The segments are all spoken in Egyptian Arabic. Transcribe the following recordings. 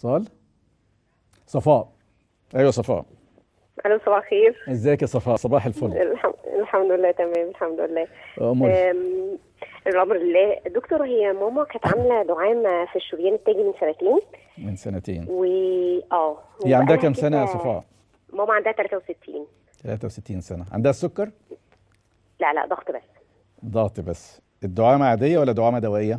اتصال صفاء ايوه صفاء الو صباح الخير ازيك يا صفاء صباح الفل الحم... الحمد لله تمام الحمد لله اموري أم... الامر لله دكتور هي ماما كانت عامله دعامه في الشريان التاجي من سنتين من سنتين و اه هي عندها وبقالها كام سنه يا كده- صفاء ماما عندها 63 63 سنه عندها السكر لا لا ضغط بس ضغط بس الدعامه عاديه ولا دعامه دوائيه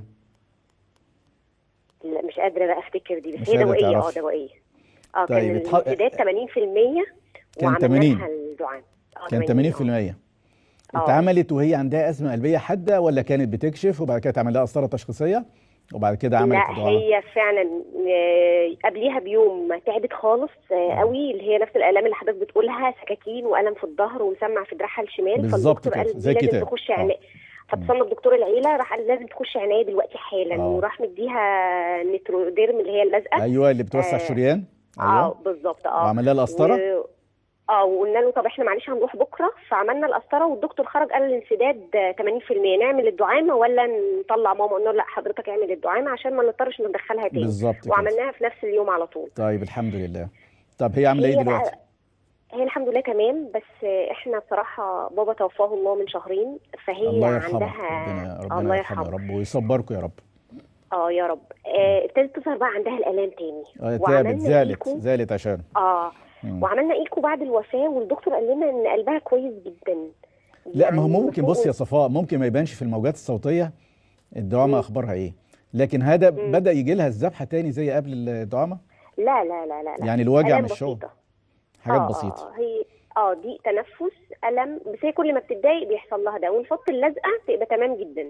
لا مش قادره بقى افتكر دي مش بس هي قادرة دوائيه اه تعرفي. دوائيه اه طيب، كان اتح- الامتداد 80% كان وعملنا 80. لها الدعامه آه، كان 80% آه. اتعملت وهي عندها ازمه قلبيه حاده ولا كانت بتكشف وبعد كده اتعمل لها قسطره تشخيصيه وبعد كده عملت لا دعامه هي فعلا آه، قبليها بيوم تعبت خالص آه، قوي اللي هي نفس الالام اللي حضرتك بتقولها سكاكين والم في الظهر ومسمع في دراعها الشمال بالظبط فالدكتور كده، قال زي دي لازم الكتاب. تخش آه. عنايه فاتصلنا بدكتور العيله راح قال لازم تخش عنايه دلوقتي حالا آه. وراح مديها نتروديرم اللي هي اللزقه ايوه اللي بتوسع آه. الشريان اه ايوه بالظبط اه وعمل لها القسطره و... اه وقلنا له طب احنا معلش هنروح بكره فعملنا القسطره والدكتور خرج قال الانسداد آه، 80% نعمل الدعامه ولا نطلع ماما قلنا له لا حضرتك اعمل الدعامه عشان ما نضطرش ندخلها تاني بالظبط كده وعملناها في نفس اليوم على طول طيب الحمد لله طب هي عامله ايه هي دلوقتي بقى هي الحمد لله تمام بس احنا بصراحه بابا توفاه الله من شهرين فهي الله يرحمه عندها ربنا الله ربنا يرحمه يا يرحمه رب ويصبركم يا رب اه يا رب آه، ابتدت تظهر بقى عندها الالام تاني اه تعبت وعملنا زالت إيكو. زالت عشان اه مم. وعملنا ايكو بعد الوفاه والدكتور قال لنا ان قلبها كويس جدا لا ما هو يعني ممكن بص يا صفاء ممكن ما يبانش في الموجات الصوتيه الدعامه اخبارها ايه لكن هذا بدا يجي لها الذبحه تاني زي قبل الدعامه لا لا لا لا, لا. يعني الوجع آلام مش شغل بسيطة. حاجات آه، بسيطه اه هي اه ضيق تنفس الم بس هي كل ما بتتضايق بيحصل لها ده ونحط اللزقه تبقى تمام جدا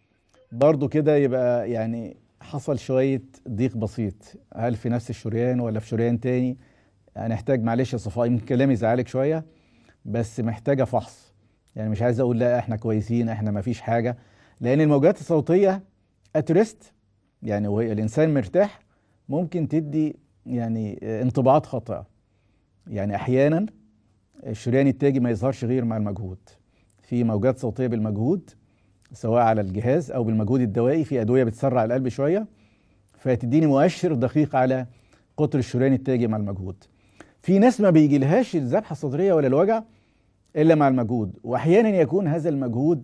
برضو كده يبقى يعني حصل شويه ضيق بسيط هل في نفس الشريان ولا في شريان تاني هنحتاج معلش يا صفاء يمكن كلامي يزعلك شويه بس محتاجه فحص يعني مش عايز اقول لا احنا كويسين احنا ما فيش حاجه لان الموجات الصوتيه اتريست يعني وهي الانسان مرتاح ممكن تدي يعني انطباعات خاطئه يعني احيانا الشريان التاجي ما يظهرش غير مع المجهود في موجات صوتيه بالمجهود سواء على الجهاز او بالمجهود الدوائي في ادويه بتسرع القلب شويه فتديني مؤشر دقيق على قطر الشريان التاجي مع المجهود في ناس ما بيجيلهاش الذبحه الصدريه ولا الوجع الا مع المجهود واحيانا يكون هذا المجهود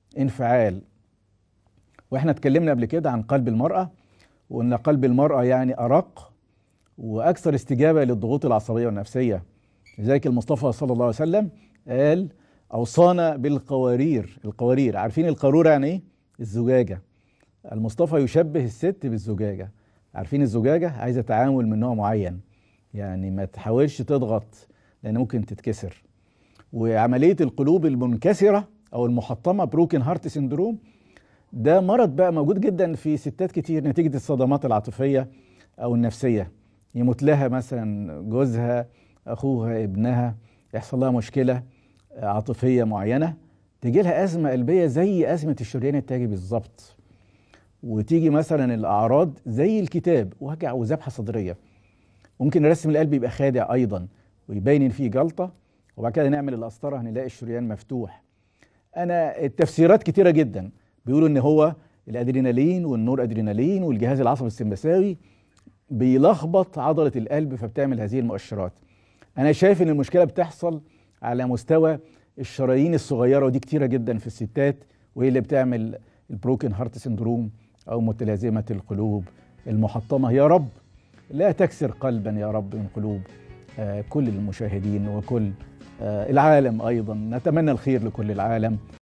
انفعال واحنا اتكلمنا قبل كده عن قلب المراه وان قلب المراه يعني ارق واكثر استجابه للضغوط العصبيه والنفسيه لذلك المصطفى صلى الله عليه وسلم قال اوصانا بالقوارير القوارير عارفين القاروره يعني ايه الزجاجه المصطفى يشبه الست بالزجاجه عارفين الزجاجه عايزه تعامل من نوع معين يعني ما تحاولش تضغط لان ممكن تتكسر وعمليه القلوب المنكسره او المحطمه بروكن هارت سيندروم ده مرض بقى موجود جدا في ستات كتير نتيجه الصدمات العاطفيه او النفسيه يموت لها مثلا جوزها اخوها ابنها يحصل لها مشكله عاطفيه معينه تجي لها ازمه قلبيه زي ازمه الشريان التاجي بالظبط وتيجي مثلا الاعراض زي الكتاب وجع وذبحه صدريه ممكن رسم القلب يبقى خادع ايضا ويبين ان فيه جلطه وبعد كده نعمل القسطره هنلاقي الشريان مفتوح انا التفسيرات كتيره جدا بيقولوا ان هو الادرينالين والنور ادرينالين والجهاز العصبي السمبثاوي بيلخبط عضله القلب فبتعمل هذه المؤشرات انا شايف ان المشكله بتحصل على مستوى الشرايين الصغيره ودي كتيره جدا في الستات وهي اللي بتعمل البروكن هارت سندروم او متلازمه القلوب المحطمه يا رب لا تكسر قلبا يا رب من قلوب آه كل المشاهدين وكل آه العالم ايضا نتمنى الخير لكل العالم